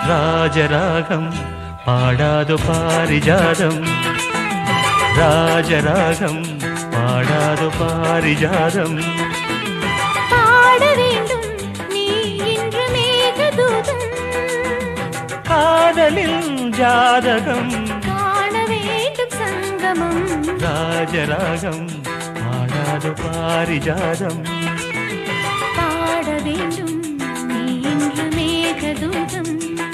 ராஜராகம் பாடாது பாரிஜாதம் ராஜராகம் பாடாது பாரிஜாதம் பாட வேண்டும் நீ இன்று மேகதூதம் காதலில் ஜாதகம் காண வேண்டும் சங்கமம் ராஜராகம் பாடாது பாரிஜாதம் பாட வேண்டும் நீ இன்று மேகதூதம்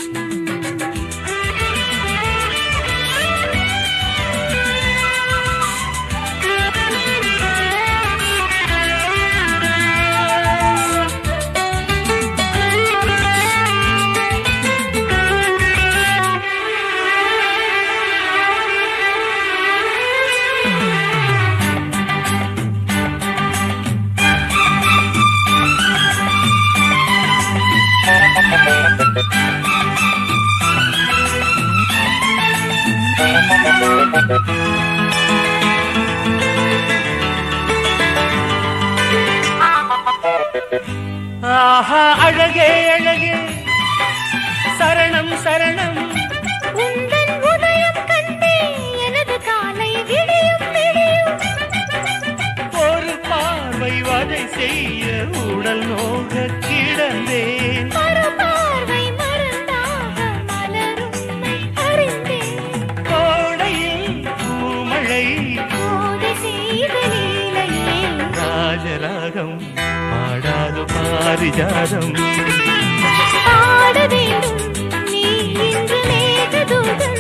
ஆஹா அழகே அழகே சரணம் சரணம் உந்தன் உதயம் கண்டே எனது காலை விடியும் விடியும் ஒரு பார்வை வதை செய்ய உடல் நோக கிடந்தேன் மறுபார்வை மருந்தாக மலரும்மை அறிந்தேன் கோடையில் பூமழை போதை செய்த லீலையே ராஜராகம் பாடாது பாரிஜாதம் பாட வேண்டும் நீ இன்று மேகதூதம்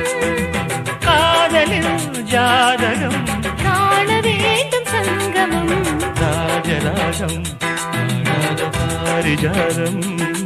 காதலில் ஜாதகம் காண வேண்டும் சங்கமம் ராஜராகம் பாடாது பாரிஜாதம்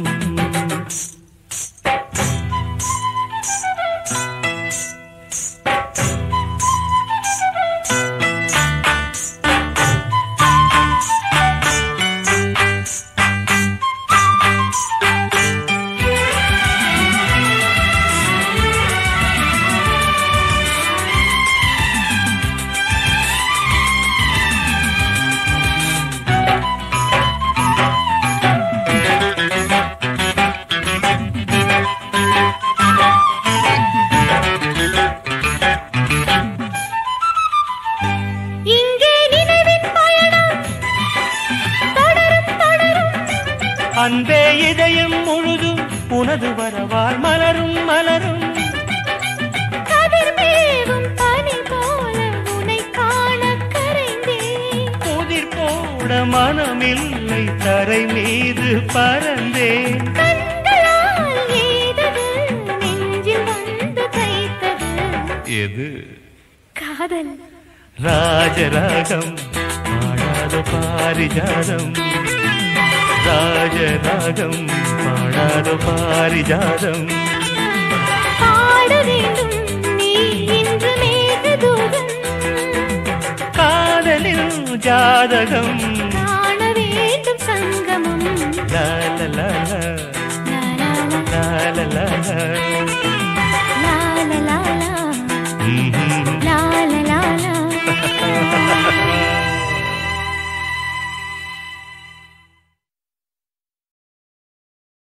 இங்கே நினைவின் பயணம் தொடரும் தொடரும் அன்பே இதயம் முழுதும் உனது வரவால் மலரும் மலரும் கதிர் மேவும் பனி போல உனை காண கரைந்தேன் புதிர் போட மனமில்லை தரை மீது பறந்தேன் கண்களால் எய்தது நெஞ்சில் வந்து தைத்தது எது காதல் ராஜராகம் பாடாத பாரிஜாதம் ராஜராகம் பாடாத பாரிஜாதம் பாட வேண்டும் நீ இன்று மேகதூதம் காதலில் ஜாதகம் காண வேண்டும் சங்கமம் லா லா லா லா, லா, லா, லா. லா லா லா லா.